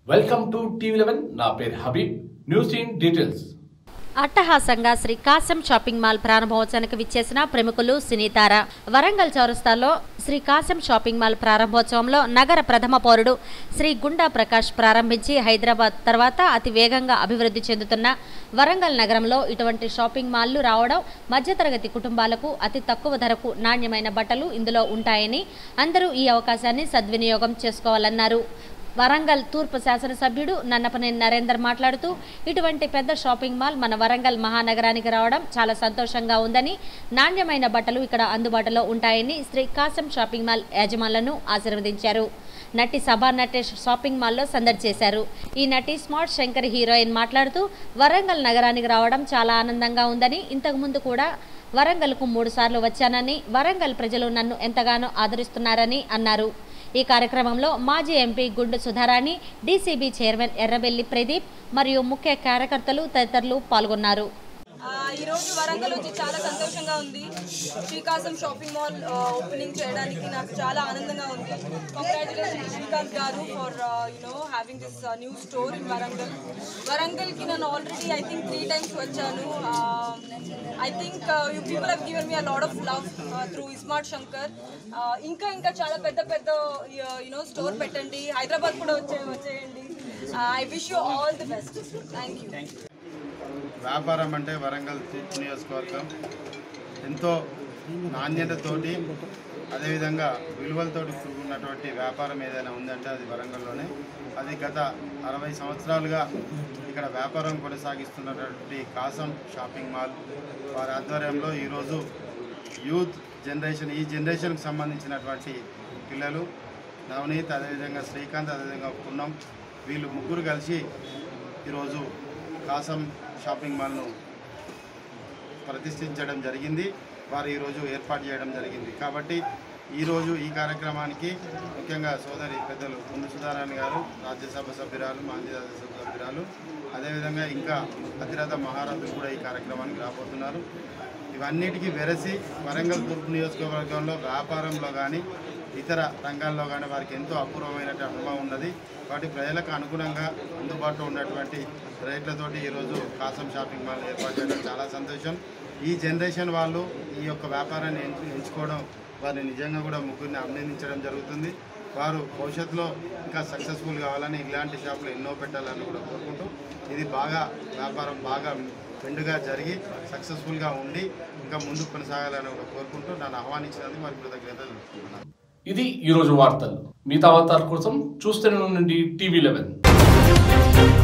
welcome to TV eleven నా పేరు Habib news in details అట్టహాసంగా శ్రీ కాసం షాపింగ్ మాల్ ప్రారంభోత్సవానికి విచ్చేసిన ప్రముఖులు సినీతార వరంగల్ చౌరస్తాలో శ్రీ కాసం షాపింగ్ మాల్ ప్రారంభోత్సవంలో నగర ప్రథమ పౌరుడు శ్రీ గుండా ప్రకాష్ ప్రారంభించి హైదరాబాద్ తర్వాత అతి వేగంగా అభివృద్ధి చెందుతున్న వరంగల్ నగరంలో ఇటువంటి షాపింగ్ మాల్లు రావడం మధ్యతరగతి కుటుంబాలకు అతి తక్కువ ధరకు నాణ్యమైన బట్టలు ఇందులో ఉంటాయని అందరూ ఈ అవకాశాన్ని సద్వినియోగం చేసుకోవాలన్నారు వరంగల్ తూర్పు శాసనసభ్యుడు నన్నపనేని నరేందర్ మాట్లాడుతూ ఇటువంటి పెద్ద షాపింగ్ మాల్ మన వరంగల్ మహానగరానికి రావడం చాలా సంతోషంగా ఉందని నాణ్యమైన బట్టలు ఇక్కడ అందుబాటులో ఉంటాయని శ్రీ కాసం షాపింగ్ మాల్ యాజమాన్లను ఆశీర్వదించారు నటి సభా నటేష్ షాపింగ్ మాల్లో సందడి చేశారు ఈ నటి స్మార్ట్ శంకర్ హీరోయిన్ మాట్లాడుతూ వరంగల్ నగరానికి రావడం చాలా ఆనందంగా ఉందని ఇంతకుముందు కూడా వరంగల్కు మూడు సార్లు వచ్చానని వరంగల్ ప్రజలు నన్ను ఎంతగానో ఆదరిస్తున్నారని అన్నారు ఈ కార్యక్రమంలో మాజీ MP Gundu Sudharani DCB chairman Errabelli Pradeep మరియు ముఖ్య కార్యకర్తలు తదితరులు పాల్గొన్నారు ఆ, ఈరోజు వరంగల్ వచ్చి చాలా సంతోషంగా ఉంది శ్రీకాసం షాపింగ్ మాల్ ఆ, ఓపెనింగ్ చేయడానికి నాకు చాలా ఆనందంగా ఉంది congratulation Srikanth garu for you know having this new store in Warangal వరంగల్కి నేను already I think three times వచ్చాను I think you people have given me a lot of love through iSmart Shankar ఇంకా ఇంకా చాలా పెద్ద పెద్ద యునో స్టోర్ పెట్టండి హైదరాబాద్ కూడా వచ్చే వచ్చేయండి I wish you all the best thank you వ్యాపారం అంటే వరంగల్ తూర్పు నియోజకవర్గం ఎంతో నాణ్యతతోటి అదేవిధంగా విలువలతోటి కూడుకున్నటువంటి వ్యాపారం ఏదైనా ఉందంటే అది వరంగల్లోనే అది గత అరవై సంవత్సరాలుగా ఇక్కడ వ్యాపారం కొనసాగిస్తున్నటువంటి కాసం షాపింగ్ మాల్ వారి ఆధ్వర్యంలో ఈరోజు యూత్ జనరేషన్ ఈ జనరేషన్కి సంబంధించినటువంటి పిల్లలు నవనీత్ అదేవిధంగా శ్రీకాంత్ అదేవిధంగా పున్నం వీళ్ళు ముగ్గురు కలిసి ఈరోజు కాసం షాపింగ్ మాల్ను ప్రతిష్ఠించడం జరిగింది వారు ఈరోజు ఏర్పాటు చేయడం జరిగింది కాబట్టి ఈరోజు ఈ కార్యక్రమానికి ముఖ్యంగా సోదరి పెద్దలు ముందు సుధారాణి గారు రాజ్యసభ సభ్యురాలు మాజీ రాజ్యసభ సభ్యురాలు అదేవిధంగా ఇంకా అతిరథ మహారథులు కూడా ఈ కార్యక్రమానికి రాబోతున్నారు ఇవన్నిటికీ వెరసి వరంగల్ తూర్పు నియోజకవర్గంలో వ్యాపారంలో కానీ ఇతర రంగాల్లో కానీ వారికి ఎంతో అపూర్వమైన అనుభవం ఉన్నది కాబట్టి ప్రజలకు అనుగుణంగా అందుబాటులో ఉన్నటువంటి రేట్లతోటి ఈరోజు కాసం షాపింగ్ మాల్ ఏర్పాటు చేయడం చాలా సంతోషం ఈ జనరేషన్ వాళ్ళు ఈ యొక్క వ్యాపారాన్ని ఎంచు ఎంచుకోవడం వారిని నిజంగా కూడా ముగ్గురిని అభినందించడం జరుగుతుంది వారు భవిష్యత్తులో ఇంకా సక్సెస్ఫుల్ కావాలని ఇలాంటి షాపులు ఎన్నో పెట్టాలని కూడా కోరుకుంటూ ఇది బాగా వ్యాపారం బాగా మెండుగా జరిగి సక్సెస్ఫుల్గా ఉండి ఇంకా ముందుకు కొనసాగాలని కూడా కోరుకుంటూ నన్ను ఆహ్వానించినందుకు వారి కృతజ్ఞతలు తెలుపుతున్నాను ఇది ఈరోజు వార్తలు మిగతా వార్తల కోసం చూస్తూనే ఉండండి టీవీ లెవెన్